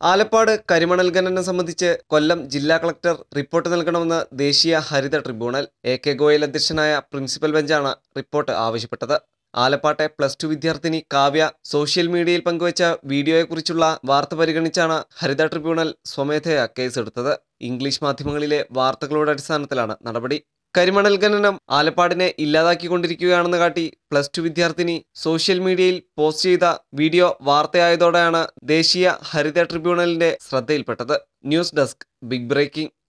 ആലപ്പാട് കരിമണൽ ഖനനം സംബന്ധിച്ച് കൊല്ലം ജില്ലാ കളക്ടർ റിപ്പോർട്ട് നൽകണമെന്ന് ദേശീയ ഹരിത ട്രിബ്യൂണൽ എ കെ ഗോയൽ അധ്യക്ഷനായ പ്രിൻസിപ്പൽ ബെഞ്ചാണ് റിപ്പോർട്ട് ആവശ്യപ്പെട്ടത് ആലപ്പാട്ടെ പ്ലസ് ടു വിദ്യാർത്ഥിനി കാവ്യ സോഷ്യൽ മീഡിയയിൽ പങ്കുവച്ച വീഡിയോയെക്കുറിച്ചുള്ള വാർത്ത പരിഗണിച്ചാണ് ഹരിത ട്രിബ്യൂണൽ സ്വമേധയാ കേസെടുത്തത് ഇംഗ്ലീഷ് മാധ്യമങ്ങളിലെ വാർത്തകളുടെ അടിസ്ഥാനത്തിലാണ് നടപടി കരിമണൽ ഖനനം ആലപ്പാടിനെ ഇല്ലാതാക്കിക്കൊണ്ടിരിക്കുകയാണെന്ന് കാട്ടി പ്ലസ് ടു വിദ്യാർത്ഥിനി സോഷ്യൽ മീഡിയയിൽ പോസ്റ്റ് ചെയ്ത വീഡിയോ വാർത്തയായതോടെയാണ് ദേശീയ ഹരിത ട്രിബ്യൂണലിന്റെ ശ്രദ്ധയിൽപ്പെട്ടത് ന്യൂസ് ഡെസ്ക് ബിഗ് ബ്രേക്കിംഗ്